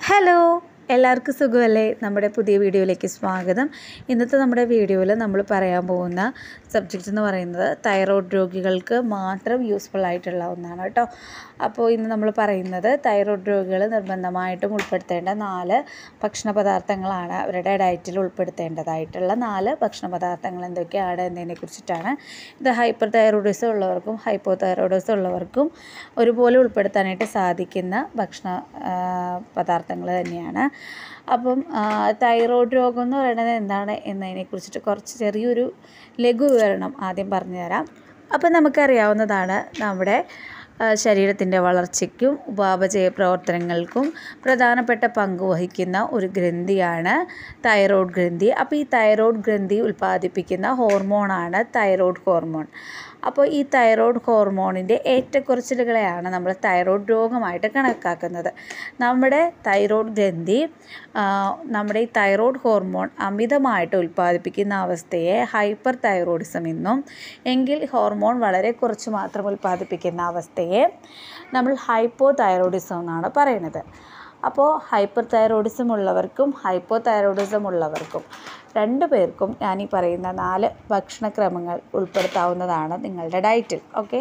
hello എല്ലാവർക്കും സുഖമല്ലേ നമ്മുടെ പുതിയ വീഡിയോയിലേക്ക് സ്വാഗതം ഇന്നത്തെ നമ്മുടെ വീഡിയോയിൽ നമ്മൾ പറയാൻ പോകുന്ന സബ്ജക്റ്റ് എന്ന് പറയുന്നത് തൈറോയ്ഡ് രോഗികൾക്ക് മാത്രം യൂസ്ഫുൾ ആയിട്ടുള്ള ഒന്നാണ് കേട്ടോ അപ്പോൾ ഇന്ന് നമ്മൾ പറയുന്നത് തൈറോയ്ഡ് രോഗികൾ നിർബന്ധമായിട്ടും ഉൾപ്പെടുത്തേണ്ട നാല് ഭക്ഷണ പദാർത്ഥങ്ങളാണ് അവരുടെ ഡയറ്റിൽ ഉൾപ്പെടുത്തേണ്ടതായിട്ടുള്ള നാല് ഭക്ഷണ പദാർത്ഥങ്ങൾ എന്തൊക്കെയാണ് എന്നതിനെ കുറിച്ചിട്ടാണ് ഇത് ഹൈപ്പർ തൈറോയിഡിസം ഉള്ളവർക്കും ഹൈപ്പോ തൈറോയിഡിസം ഉള്ളവർക്കും ഒരുപോലെ ഉൾപ്പെടുത്താനായിട്ട് സാധിക്കുന്ന ഭക്ഷണ ആ, പദാർത്ഥങ്ങൾ തന്നെയാണ് അപ്പം ആ, തൈറോയ്ഡ് രോഗം എന്ന് പറയുന്നത് എന്താണ് എന്നതിനെ കുറിച്ചിട്ട് കുറച്ച് ചെറിയൊരു ലഘു വിവരണം ആദ്യം പറഞ്ഞു തരാം അപ്പം നമുക്കറിയാവുന്നതാണ് നമ്മുടെ ശരീരത്തിൻ്റെ വളർച്ചയ്ക്കും ഉപാപചയ പ്രവർത്തനങ്ങൾക്കും പ്രധാനപ്പെട്ട പങ്ക് വഹിക്കുന്ന ഒരു ഗ്രന്ഥിയാണ് തൈറോയ്ഡ് ഗ്രന്ഥി അപ്പോൾ ഈ തൈറോയ്ഡ് ഗ്രന്ഥി ഉൽപ്പാദിപ്പിക്കുന്ന ഹോർമോണാണ് തൈറോയ്ഡ് ഹോർമോൺ അപ്പോൾ ഈ തൈറോയ്ഡ് ഹോർമോണിൻ്റെ ഏറ്റക്കുറച്ചിലുകളെയാണ് നമ്മൾ തൈറോയ്ഡ് രോഗമായിട്ട് കണക്കാക്കുന്നത് നമ്മുടെ തൈറോയ്ഡ് ഗ്രന്ഥി ആ, നമ്മുടെ ഈ തൈറോയ്ഡ് ഹോർമോൺ അമിതമായിട്ട് ഉൽപ്പാദിപ്പിക്കുന്ന അവസ്ഥയെ ഹൈപ്പർ തൈറോയിഡിസം എന്നും എങ്കിൽ ഹോർമോൺ വളരെ കുറച്ച് മാത്രം ഉൽപ്പാദിപ്പിക്കുന്ന അവസ്ഥയെ നമ്മൾ ഹൈപ്പോ തൈറോയിഡിസം എന്നാണ് പറയുന്നത് അപ്പോൾ ഹൈപ്പർ തൈറോയിഡിസം ഉള്ളവർക്കും ഹൈപ്പോ തൈറോയിഡിസം ഉള്ളവർക്കും രണ്ടു പേർക്കും ഞാൻ ഈ പറയുന്ന നാല് ഭക്ഷണക്രമങ്ങൾ ഉൾപ്പെടുത്താവുന്നതാണ് നിങ്ങളുടെ ഡയറ്റിൽ ഓക്കെ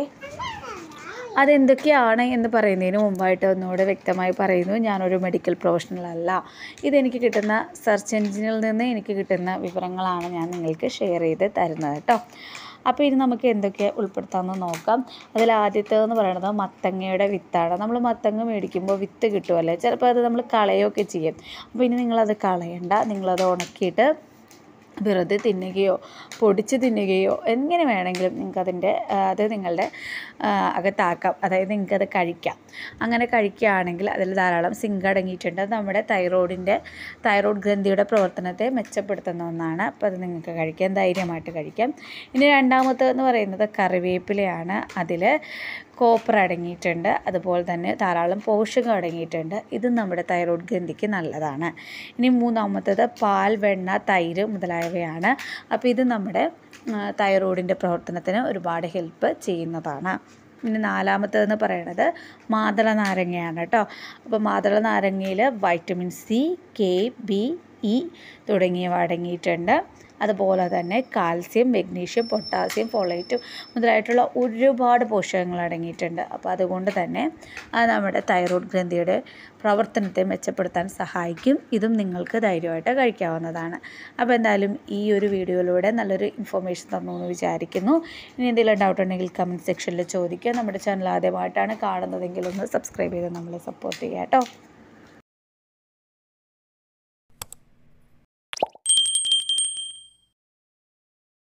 അതെന്തൊക്കെയാണ് എന്ന് പറയുന്നതിന് മുമ്പായിട്ട് ഒന്നുകൂടെ വ്യക്തമായി പറയുന്നു ഞാനൊരു മെഡിക്കൽ പ്രൊഫഷണൽ അല്ല ഇതെനിക്ക് കിട്ടുന്ന സെർച്ച് എഞ്ചിനിൽ നിന്ന് എനിക്ക് കിട്ടുന്ന വിവരങ്ങളാണ് ഞാൻ നിങ്ങൾക്ക് ഷെയർ ചെയ്ത് തരുന്നത് കേട്ടോ അപ്പോൾ ഇനി നമുക്ക് എന്തൊക്കെ ഉൾപ്പെടുത്താമെന്ന് നോക്കാം അതിൽ ആദ്യത്തേതെന്ന് പറയുന്നത് മത്തങ്ങയുടെ വിത്താണ് നമ്മൾ മത്തങ്ങ മേടിക്കുമ്പോൾ വിത്ത് കിട്ടുമല്ലേ ചിലപ്പോൾ അത് നമ്മൾ കളയുകയൊക്കെ ചെയ്യും അപ്പോൾ ഇനി നിങ്ങളത് കളയണ്ട നിങ്ങളത് ഉണക്കിയിട്ട് വെറുതെ തിന്നുകയോ പൊടിച്ച് തിന്നുകയോ എങ്ങനെ വേണമെങ്കിലും നിങ്ങൾക്കതിൻ്റെ അത് നിങ്ങളുടെ ആ, അകത്താക്കാം അതായത് നിങ്ങൾക്കത് കഴിക്കാം അങ്ങനെ കഴിക്കുകയാണെങ്കിൽ അതിൽ ധാരാളം സിങ്ക് അടങ്ങിയിട്ടുണ്ട് അത് നമ്മുടെ തൈറോയിഡിൻ്റെ തൈറോയ്ഡ് ഗ്രന്ഥിയുടെ പ്രവർത്തനത്തെ മെച്ചപ്പെടുത്തുന്ന ഒന്നാണ് അപ്പോൾ അത് നിങ്ങൾക്ക് കഴിക്കാം ധൈര്യമായിട്ട് കഴിക്കാം ഇനി രണ്ടാമത്തേതെന്ന് പറയുന്നത് കറിവേപ്പിലയാണ് അതിൽ കോപ്പർ അടങ്ങിയിട്ടുണ്ട് അതുപോലെ തന്നെ ധാരാളം പോഷകം അടങ്ങിയിട്ടുണ്ട് ഇത് നമ്മുടെ തൈറോയ്ഡ് ഗ്രന്ഥിക്ക് നല്ലതാണ് ഇനി മൂന്നാമത്തേത് പാൽ വെണ്ണ തൈര് മുതലായവയാണ് അപ്പോൾ ഇത് നമ്മുടെ ആ, തൈറോയിഡിൻ്റെ പ്രവർത്തനത്തിന് ഒരുപാട് ഹെൽപ്പ് ചെയ്യുന്നതാണ് ഇനി നാലാമത്തേതെന്ന് പറയുന്നത് മാതള നാരങ്ങയാണ് കേട്ടോ അപ്പോൾ മാതള നാരങ്ങയിൽ vitamin C K B E തുടങ്ങിയവ അടങ്ങിയിട്ടുണ്ട് അതുപോലെ തന്നെ കാൽസ്യം മെഗ്നീഷ്യം പൊട്ടാസ്യം ഫോളേറ്റ് മുതലായിട്ടുള്ള ഒരുപാട് പോഷകങ്ങൾ അടങ്ങിയിട്ടുണ്ട് അപ്പോൾ അതുകൊണ്ട് തന്നെ അത് നമ്മുടെ തൈറോയ്ഡ് ഗ്രന്ഥിയുടെ പ്രവർത്തനത്തെ മെച്ചപ്പെടുത്താൻ സഹായിക്കും ഇതും നിങ്ങൾക്ക് ധൈര്യമായിട്ട് കഴിക്കാവുന്നതാണ് അപ്പോൾ എന്തായാലും ഈ ഒരു വീഡിയോയിലൂടെ നല്ലൊരു ഇൻഫർമേഷൻ തന്നു എന്ന് വിചാരിക്കുന്നു ഇനി എന്തെങ്കിലും ഡൗട്ട് ഉണ്ടെങ്കിൽ കമൻറ്റ് സെക്ഷനിൽ ചോദിക്കുക നമ്മുടെ ചാനൽ ആദ്യമായിട്ടാണ് കാണുന്നതെങ്കിൽ ഒന്ന് സബ്സ്ക്രൈബ് ചെയ്ത് നമ്മളെ സപ്പോർട്ട് ചെയ്യുക കേട്ടോ